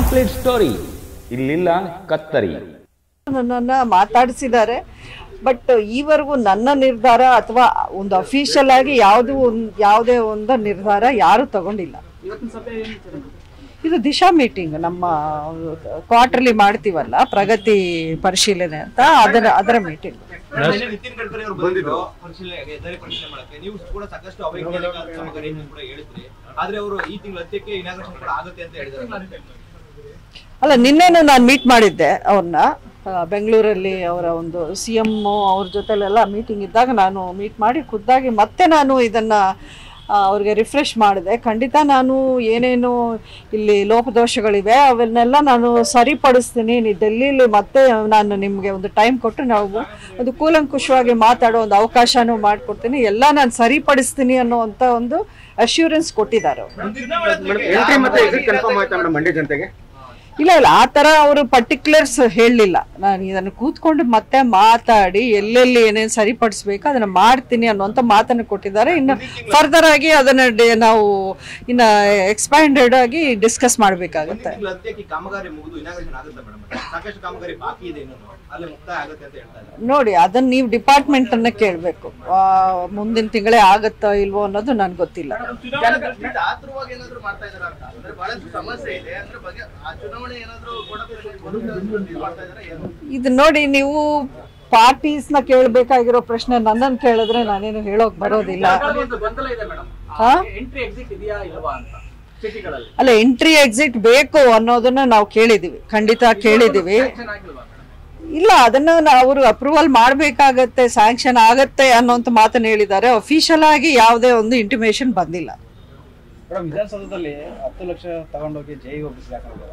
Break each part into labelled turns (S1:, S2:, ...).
S1: Complete story ಇಲ್ಲಿಲ್ಲ ಕತ್ತರಿ
S2: ನನ್ನನ್ನು ಮಾತಾಡಿಸಿದ್ದಾರೆ ಬಟ್ ಈವರೆಗೂ ನನ್ನ ನಿರ್ಧಾರ ಅಥವಾ ಒಂದು ಅಫಿಷಿಯಲ್ ಆಗಿ ಯಾವುದು ಒಂದು ಯಾವುದೇ ಒಂದು ನಿರ್ಧಾರ ಯಾರು ತಗೊಂಡಿಲ್ಲ ಇದು ದಿಶಾ ಮೀಟಿಂಗ್ ನಮ್ಮ ಕ್ವಾರ್ಟರ್ಲಿ ಮಾಡ್ತೀವಲ್ಲ ಪ್ರಗತಿ ಪರಿಶೀಲನೆ ಅಂತ ಅದರ ಅದರ ಮೀಟಿಂಗ್
S3: ನಿನ್ನೆ ನಿತಿನ್ ಗಡ್ಕರಿ ಅವರು ಬಂದಿದ್ರು ಪರಿಶೀಲನೆಗೆ ಹೆದ್ದಾರಿ ಪರಿಶೀಲನೆ ಮಾಡಕ್ಕೆ ನೀವು ಕೂಡ ಸಾಕಷ್ಟು ಅವೈಜ್ಞಾನಿಕ ಕಾಮಗಾರಿ ಅಂತ ಕೂಡ ಹೇಳಿದ್ರಿ ಆದ್ರೆ ಅವರು ಈ ತಿಂಗಳ ಅಂತ್ಯಕ್ಕೆ ಇನಾಗ್ರೇಷನ್ ಕೂಡ ಆಗುತ್ತೆ ಅಂತ ಹೇಳಿದ್ದಾರೆ
S2: ಅಲ್ಲ ನಿನ್ನೆನೂ ನಾನು ಮೀಟ್ ಮಾಡಿದ್ದೆ ಅವ್ರನ್ನ ಬೆಂಗಳೂರಲ್ಲಿ ಅವರ ಒಂದು ಸಿ ಎಮ್ ಅವ್ರ ಜೊತೆಲೆಲ್ಲ ಮೀಟಿಂಗ್ ಇದ್ದಾಗ ನಾನು ಮೀಟ್ ಮಾಡಿ ಖುದ್ದಾಗಿ ಮತ್ತೆ ನಾನು ಇದನ್ನು ಅವ್ರಿಗೆ ರಿಫ್ರೆಶ್ ಮಾಡಿದೆ ಖಂಡಿತ ನಾನು ಏನೇನು ಇಲ್ಲಿ ಲೋಪದೋಷಗಳಿವೆ ಅವನ್ನೆಲ್ಲ ನಾನು ಸರಿಪಡಿಸ್ತೀನಿ ನೀವು ಡೆಲ್ಲಿಲಿ ಮತ್ತೆ ನಾನು ನಿಮಗೆ ಒಂದು ಟೈಮ್ ಕೊಟ್ಟು ನಾವು ಒಂದು ಕೂಲಂಕುಷವಾಗಿ ಮಾತಾಡೋ ಒಂದು ಅವಕಾಶನೂ ಮಾಡಿಕೊಡ್ತೀನಿ ಎಲ್ಲ ನಾನು ಸರಿಪಡಿಸ್ತೀನಿ ಅನ್ನೋವಂಥ ಒಂದು ಅಶ್ಯೂರೆನ್ಸ್ ಕೊಟ್ಟಿದ್ದಾರೆ ಅವರು
S4: ಎಂಟ್ರಿ ಮತ್ತೆ ಎಕ್ಸಿಟ್ ಕನ್ಫರ್ಮ್ ಆಯ್ತಾ ಮೇಡಮ್ ಮಂಡ್ಯ ಜನತೆಗೆ
S2: ಇಲ್ಲ ಇಲ್ಲ ಆ ಥರ ಅವರು ಪರ್ಟಿಕ್ಯುಲರ್ಸ್ ಹೇಳಲಿಲ್ಲ ನಾನು ಇದನ್ನು ಕೂತ್ಕೊಂಡು ಮತ್ತೆ ಮಾತಾಡಿ ಎಲ್ಲೆಲ್ಲಿ ಏನೇನು ಸರಿಪಡಿಸ್ಬೇಕು ಅದನ್ನು ಮಾಡ್ತೀನಿ ಅನ್ನುವಂಥ ಮಾತನ್ನು ಕೊಟ್ಟಿದ್ದಾರೆ ಇನ್ನು ಫರ್ದರ್ ಆಗಿ ಅದನ್ನು ಡೆ- ನಾವು ಇನ್ನು ಎಕ್ಸ್ಪ್ಯಾಂಡೆಡ್ ಆಗಿ ಡಿಸ್ಕಸ್ ಮಾಡಬೇಕಾಗುತ್ತೆ
S3: ತಿಂಗಳ ಅಂತ್ಯಕ್ಕೆ ಈ ಕಾಮಗಾರಿ ಮುಗಿದು ಇನಾಗ್ರೇಷನ್ ಆಗುತ್ತೆ ಮೇಡಮ್ ಸಾಕಷ್ಟು ಕಾಮಗಾರಿ ಬಾಕಿ ಇದೆ ಇನ್ನೂ ಅಲ್ಲಿ ಮುಕ್ತಾಯ ಆಗುತ್ತೆ ಅಂತ ಹೇಳ್ತಾ ಇದ್ದಾರೆ
S2: ನೋಡಿ ಅದನ್ನು ನೀವು ಡಿಪಾರ್ಟ್ಮೆಂಟನ್ನು ಕೇಳಬೇಕು ಮುಂದಿನ ತಿಂಗಳೇ ಆಗುತ್ತೋ ಇಲ್ವೋ ಅನ್ನೋದು ನನಗೆ ಗೊತ್ತಿಲ್ಲ
S5: ಆತುರವಾಗಿ ಏನಾದ್ರು ಮಾಡ್ತಾ ಇದಾರ ಅಂತ ಅಂದ್ರೆ ಬಹಳಷ್ಟು ಸಮಸ್ಯೆ ಇದೆ ಅಂದ್ರೆ ಬಗ್ಗೆ ಆ ಚುನಾವಣೆ ಏನಾದ್ರು ಕೊಡಬೇಕು ಮಾಡ್ತಾ ಇದಾರೆ ಏನು
S2: ಇದು ನೋಡಿ ನೀವು ಪಾರ್ಟೀಸ್ನ ಕೇಳಬೇಕಾಗಿರೋ ಪ್ರಶ್ನೆ ನನ್ನನ್ನು ಕೇಳಿದ್ರೆ ನಾನೇನು ಹೇಳೋಕೆ ಬರೋದಿಲ್ಲ
S6: ಒಂದು ಗೊಂದಲ ಇದೆ ಮೇಡಮ್
S2: ಹಾ?
S6: ಎಂಟ್ರಿ ಎಕ್ಸಿಟ್ ಇದೆಯಾ ಇಲ್ವಾ ಅಂತ ಸಿಟಿಗಳಲ್ಲಿ
S2: ಅಲ್ಲ ಎಂಟ್ರಿ ಎಕ್ಸಿಟ್ ಬೇಕು ಅನ್ನೋದನ್ನ ನಾವು ಕೇಳಿದೀವಿ ಖಂಡಿತ ಕೇಳಿದೀವಿ
S6: ಚೆನ್ನಾಗಿಲ್ವಾ ಮೇಡಮ್
S2: ಇಲ್ಲ ಅದನ್ನ ಅವರು ಅಪ್ರೂವಲ್ ಮಾಡಬೇಕಾಗತ್ತೆ ಸ್ಯಾಂಕ್ಷನ್ ಆಗತ್ತೆ ಅನ್ನೋಂಥ ಮಾತನ್ನ ಹೇಳಿದ್ದಾರೆ ಅಫಿಷಿಯಲ್ ಆಗಿ ಯಾವುದೇ ಒಂದು ಇಂಟಿಮೇಷನ್ ಬಂದಿಲ್ಲ
S7: ಮೇಡಮ್ ವಿಧಾನಸೌಧದಲ್ಲಿ ಹತ್ತು ಲಕ್ಷ ತಗೊಂಡೋಗಿ ಜೈ ಆಫೀಸ್ ಹಾಕೊಂಡಿದ್ದಾರೆ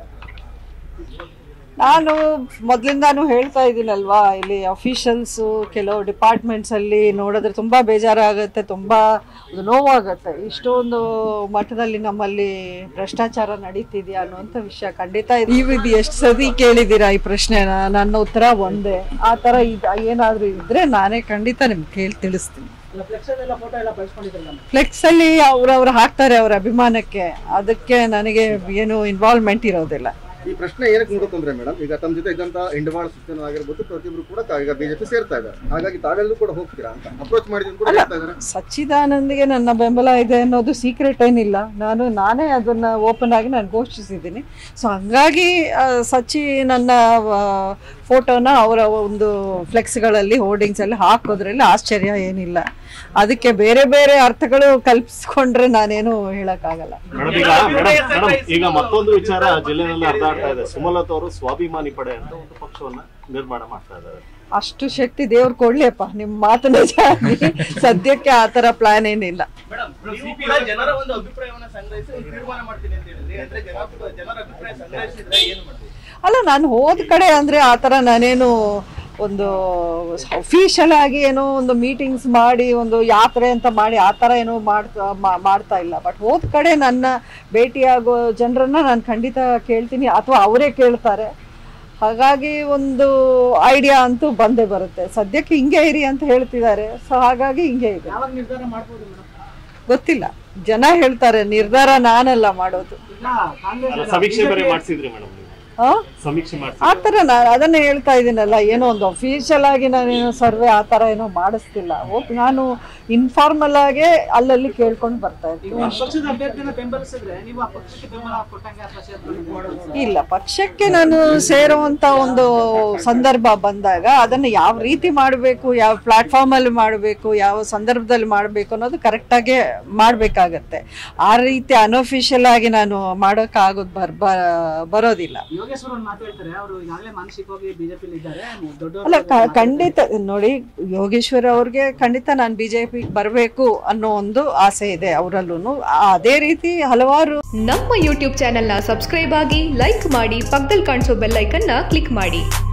S2: ನಾನು ಮೊದಲಿಂದಾನು ಹೇಳ್ತಾ ಇದ್ದೀನಲ್ವಾ ಇಲ್ಲಿ ಅಫಿಷಿಯಲ್ಸು ಕೆಲವು ಡಿಪಾರ್ಟ್ಮೆಂಟ್ಸಲ್ಲಿ ನೋಡಿದ್ರೆ ತುಂಬ ಬೇಜಾರಾಗುತ್ತೆ ತುಂಬ ಒಂದು ನೋವಾಗುತ್ತೆ ಇಷ್ಟೊಂದು ಮಟ್ಟದಲ್ಲಿ ನಮ್ಮಲ್ಲಿ ಭ್ರಷ್ಟಾಚಾರ ನಡೀತಿದೆಯಾ ಅನ್ನುವಂಥ ವಿಷಯ ಖಂಡಿತ ನೀವು ಇದು ಎಷ್ಟು ಸತಿ ಕೇಳಿದ್ದೀರಾ ಈ ಪ್ರಶ್ನೆನ ನನ್ನ ಉತ್ತರ ಒಂದೇ ಆ ಥರ ಇದು ಏನಾದರೂ ಇದ್ದರೆ ನಾನೇ ಖಂಡಿತ ನಿಮ್ಗೆ ಕೇಳಿ ತಿಳಿಸ್ತೀನಿ
S6: ಫ್ಲೆಕ್ಸ್ ಎಲ್ಲ ಫೋಟೋ ಎಲ್ಲ ಬಳಸ್ಕೊಂಡಿದ್ರು ನಾನು
S2: ಫ್ಲೆಕ್ಸಲ್ಲಿ ಅವ್ರವ್ರು ಹಾಕ್ತಾರೆ ಅವ್ರ ಅಭಿಮಾನಕ್ಕೆ ಅದಕ್ಕೆ ನನಗೆ ಏನು ಇನ್ವಾಲ್ವ್ಮೆಂಟ್ ಇರೋದಿಲ್ಲ
S4: ಈ ಪ್ರಶ್ನೆ ಏನಕ್ಕೆ ಮೂಡುತ್ತೆ ಅಂದ್ರೆ ಮೇಡಮ್ ಈಗ ತಮ್ಮ ಜೊತೆ ಇದ್ದಂತ ಇಂಡವಾಳ ಸುತ್ತನ ಆಗಿರ್ಬೋದು ಪ್ರತಿಯೊಬ್ರು ಕೂಡ ತಾ- ಈಗ ಬಿಜೆಪಿ ಸೇರ್ತಾ ಇದ್ದಾರೆ ಹಾಗಾಗಿ ತಾವೆಲ್ಲರೂ ಕೂಡ ಹೋಗ್ತೀರಾ ಅಂತ ಅಪ್ರೋಚ್ ಮಾಡಿದ್ರು ಕೂಡ ಹೇಳ್ತಾ ಇದ್ದಾರೆ
S2: ಸಚ್ಚಿದಾನಂದ್ಗೆ ನನ್ನ ಬೆಂಬಲ ಇದೆ ಅನ್ನೋದು ಸೀಕ್ರೆಟ್ ಏನಿಲ್ಲ ನಾನು ನಾನೇ ಅದನ್ನು ಓಪನ್ ಆಗಿ ನಾನು ಘೋಷಿಸಿದ್ದೀನಿ ಸೊ ಹಂಗಾಗಿ ಆ, ಸಚ್ಚಿ ನನ್ನ ಫೋಟೋನ ಅವರ ಒಂದು ಫ್ಲೆಕ್ಸ್ಗಳಲ್ಲಿ ಹೋರ್ಡಿಂಗ್ಸಲ್ಲಿ ಹಾಕೋದ್ರಲ್ಲಿ ಆಶ್ಚರ್ಯ ಏನಿಲ್ಲ ಅದಕ್ಕೆ ಬೇರೆ ಬೇರೆ ಅರ್ಥಗಳು ಕಲ್ಪಿಸ್ಕೊಂಡ್ರೆ ನಾನೇನು ಹೇಳೋಕ್ಕಾಗಲ್ಲ
S8: ಮೇಡಮ್ ಈಗ ಮೇಡಮ್ ಮೇಡಮ್ ಈಗ ಮತ್ತೊಂದು ವಿಚಾರ ಜಿಲ್ಲೆನಲ್ಲಿ ಹರಿದಾಡ್ತಾ ಇದೆ ಸುಮಲತಾ ಅವರು ಸ್ವಾಭಿಮಾನಿ ಪಡೆ ಅಂತ ಒಂದು ಪಕ್ಷವನ್ನ ನಿರ್ಮಾಣ ಮಾಡ್ತಾ ಇದ್ದಾರೆ
S2: ಅಷ್ಟು ಶಕ್ತಿ ದೇವ್ರು ಕೊಡ್ಲಿಯಪ್ಪ ನಿಮ್ಮ ಮಾತು ನಿಜ ಆಗ್ಲಿ. ಸದ್ಯಕ್ಕೆ ಆ ಥರ ಪ್ಲಾನ್ ಏನಿಲ್ಲ
S5: ಮೇಡಮ್ ನೀವು ಕೂಡ ಜನರ ಒಂದು ಅಭಿಪ್ರಾಯವನ್ನ ಸಂಗ್ರಹಿಸಿ ಒಂದು ತೀರ್ಮಾನ ಮಾಡ್ತೀನಿ ಅಂತ ಹೇಳಿದ್ರಿ ಅಂದ್ರೆ ಜನ ಜನರ ಅಭಿಪ್ರಾಯ ಸಂಗ್ರಹಿಸಿದ್ರೆ ಏನು ಮಾಡ್ತೀವಿ
S2: ಅಲ್ಲ ನಾನು ಹೋದ ಕಡೆ ಅಂದರೆ ಆ ಥರ ನಾನೇನು ಒಂದು ಅಫಿಷಿಯಲ್ ಆಗಿ ಏನೋ ಒಂದು ಮೀಟಿಂಗ್ಸ್ ಮಾಡಿ ಒಂದು ಯಾತ್ರೆ ಅಂತ ಮಾಡಿ ಆ ಥರ ಏನೋ ಮಾಡ್ತಾ ಮಾ- ಮಾಡ್ತಾ ಇಲ್ಲ ಬಟ್ ಹೋದ ಕಡೆ ನನ್ನ ಭೇಟಿಯಾಗೋ ಜನರನ್ನ ನಾನು ಖಂಡಿತ ಕೇಳ್ತೀನಿ ಅಥವಾ ಅವರೇ ಕೇಳ್ತಾರೆ ಹಾಗಾಗಿ ಒಂದು ಐಡಿಯಾ ಅಂತೂ ಬಂದೇ ಬರುತ್ತೆ ಸದ್ಯಕ್ಕೆ ಹಿಂಗೆ ಇರಿ ಅಂತ ಹೇಳ್ತಿದ್ದಾರೆ ಸೊ ಹಾಗಾಗಿ ಹಿಂಗೆ ಇದೆ
S6: ಯಾವಾಗ ನಿರ್ಧಾರ ಮಾಡ್ಬೋದು ಮೇಡಮ್
S2: ಗೊತ್ತಿಲ್ಲ ಜನ ಹೇಳ್ತಾರೆ ನಿರ್ಧಾರ ನಾನಲ್ಲ ಮಾಡೋದು
S6: ಇಲ್ಲ ಕಾಂಗ್ರೆಸ್
S8: ಅಲ್ಲ, ಸಮೀಕ್ಷೆ ಬೇರೆ ಮಾಡಿಸಿದ್ರಿ ಮೇಡಮ್ ನೀವು
S2: ಹಾಂ
S8: ಸಮೀಕ್ಷೆ ಮಾಡಿಸಿ
S2: ಆ ಥರ ನಾನು ಅದನ್ನೇ ಹೇಳ್ತಾ ಇದ್ದೀನಲ್ಲ ಏನೋ ಒಂದು ಅಫಿಷಿಯಲ್ ಆಗಿ ನಾನೇನೋ ಸರ್ವೆ ಆ ಥರ ಏನೋ ಮಾಡಿಸ್ತಿಲ್ಲ ಹೋಗ್ ನಾನು ಇನ್ಫಾರ್ಮಲ್ ಆಗೇ ಅಲ್ಲಲ್ಲಿ ಕೇಳ್ಕೊಂಡು ಬರ್ತಾ ಇದ್ದೀನಿ
S6: ಪಕ್ಷದ ಅಭ್ಯರ್ಥಿನ ಬೆಂಬಲಿಸಿದ್ರೆ ನೀವು ಆ ಪಕ್ಷಕ್ಕೆ ಬೆಂಬಲ ಕೊಟ್ಟಂಗೆ ಅಥವಾ ಸೇರ್ಕೊಂಡು
S2: ಇಲ್ಲ ಪಕ್ಷಕ್ಕೆ ನಾನು ಸೇರುವಂತ ಒಂದು ಸಂದರ್ಭ ಬಂದಾಗ ಅದನ್ನು ಯಾವ ರೀತಿ ಮಾಡಬೇಕು ಯಾವ ಪ್ಲಾಟ್ಫಾರ್ಮಲ್ಲಿ ಮಾಡಬೇಕು ಯಾವ ಸಂದರ್ಭದಲ್ಲಿ ಮಾಡಬೇಕು ಅನ್ನೋದು ಕರೆಕ್ಟಾಗಿ ಮಾಡಬೇಕಾಗತ್ತೆ ಆ ರೀತಿ ಅನ್ಅಫಿಷಿಯಲ್ ಆಗಿ ನಾನು ಮಾಡೋಕ್ಕಾಗೋದು ಬರ್ ಬ- ಬರೋದಿಲ್ಲ
S6: ಯೋಗೇಶ್ವರ್ ಒಂದು ಮಾತು ಹೇಳ್ತಾರೆ ಅವರು ಈಗಾಗಲೇ ಮಾನಸಿಕವಾಗಿ ಬಿಜೆಪಿಲಿ ಇದ್ದಾರೆ ದೊಡ್ಡ
S2: ಅಲ್ಲ ಕ- ಖಂಡಿತ ನೋಡಿ ಯೋಗೇಶ್ವರ್ ಅವ್ರಿಗೆ ಖಂಡಿತ ನಾನು ಬಿ ಜೆ ಪಿಗೆ ಬರಬೇಕು ಅನ್ನೋ ಒಂದು ಆಸೆ ಇದೆ ಅವರಲ್ಲೂ ಅದೇ ರೀತಿ ಹಲವಾರು
S9: ನಮ್ಮ ಯೂಟ್ಯೂಬ್ ಚಾನೆಲ್ನ ಸಬ್ಸ್ಕ್ರೈಬ್ ಆಗಿ ಲೈಕ್ ಮಾಡಿ ಪಕ್ಕದಲ್ಲಿ ಕಾಣಿಸೋ ಬೆಲ್ ಐಕನ್ನ ಕ್ಲಿಕ್ ಮಾಡಿ